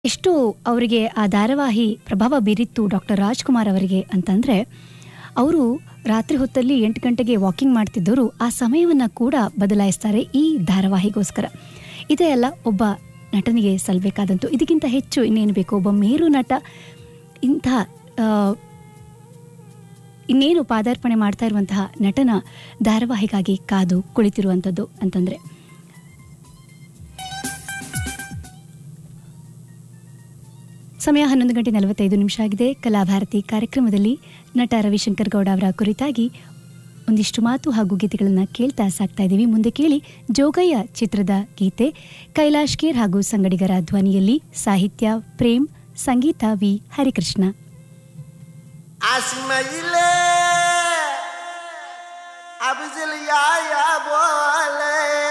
ಎಷ್ಟು ಅವರಿಗೆ ಆ ಧಾರಾವಾಹಿ ಪ್ರಭಾವ ಬೀರಿತ್ತು ಡಾಕ್ಟರ್ ರಾಜ್ಕುಮಾರ್ ಅವರಿಗೆ ಅಂತಂದರೆ ಅವರು ರಾತ್ರಿ ಹೊತ್ತಲ್ಲಿ ಎಂಟು ಗಂಟೆಗೆ ವಾಕಿಂಗ್ ಮಾಡ್ತಿದ್ದವರು ಆ ಸಮಯವನ್ನು ಕೂಡ ಬದಲಾಯಿಸ್ತಾರೆ ಈ ಧಾರಾವಾಹಿಗೋಸ್ಕರ ಇದೇ ಅಲ್ಲ ಒಬ್ಬ ನಟನಿಗೆ ಸಲ್ಲಬೇಕಾದಂತು ಇದಕ್ಕಿಂತ ಹೆಚ್ಚು ಇನ್ನೇನು ಬೇಕು ಒಬ್ಬ ಮೇರು ನಟ ಇಂಥ ಆ, ಇನ್ನೇನು ಪಾದಾರ್ಪಣೆ ಮಾಡ್ತಾ ಇರುವಂತಹ ನಟನ ಧಾರಾವಾಹಿಗಾಗಿ ಕಾದು ಕುಳಿತಿರುವಂಥದ್ದು ಅಂತಂದರೆ ಸಮಯ ಹನ್ನೊಂದು ಗಂಟೆ ನಲವತ್ತೈದು ನಿಮಿಷ ಆಗಿದೆ ಕಲಾಭಾರತಿ ಕಾರ್ಯಕ್ರಮದಲ್ಲಿ ನಟ ರವಿಶಂಕರ್ ಗೌಡ ಅವರ ಕುರಿತಾಗಿ ಒಂದಿಷ್ಟು ಮಾತು ಹಾಗೂ ಗೀತೆಗಳನ್ನು ಕೇಳ್ತಾ ಸಾಕ್ತಾ ಇದ್ದೀವಿ ಮುಂದೆ ಕೇಳಿ ಜೋಗಯ್ಯ ಚಿತ್ರದ ಗೀತೆ ಕೈಲಾಶ್ ಕೇರ್ ಹಾಗೂ ಸಂಗಡಿಗರ ಧ್ವನಿಯಲ್ಲಿ ಸಾಹಿತ್ಯ ಪ್ರೇಮ್ ಸಂಗೀತ V Harikrishna Asmaile Abzil ya ya bole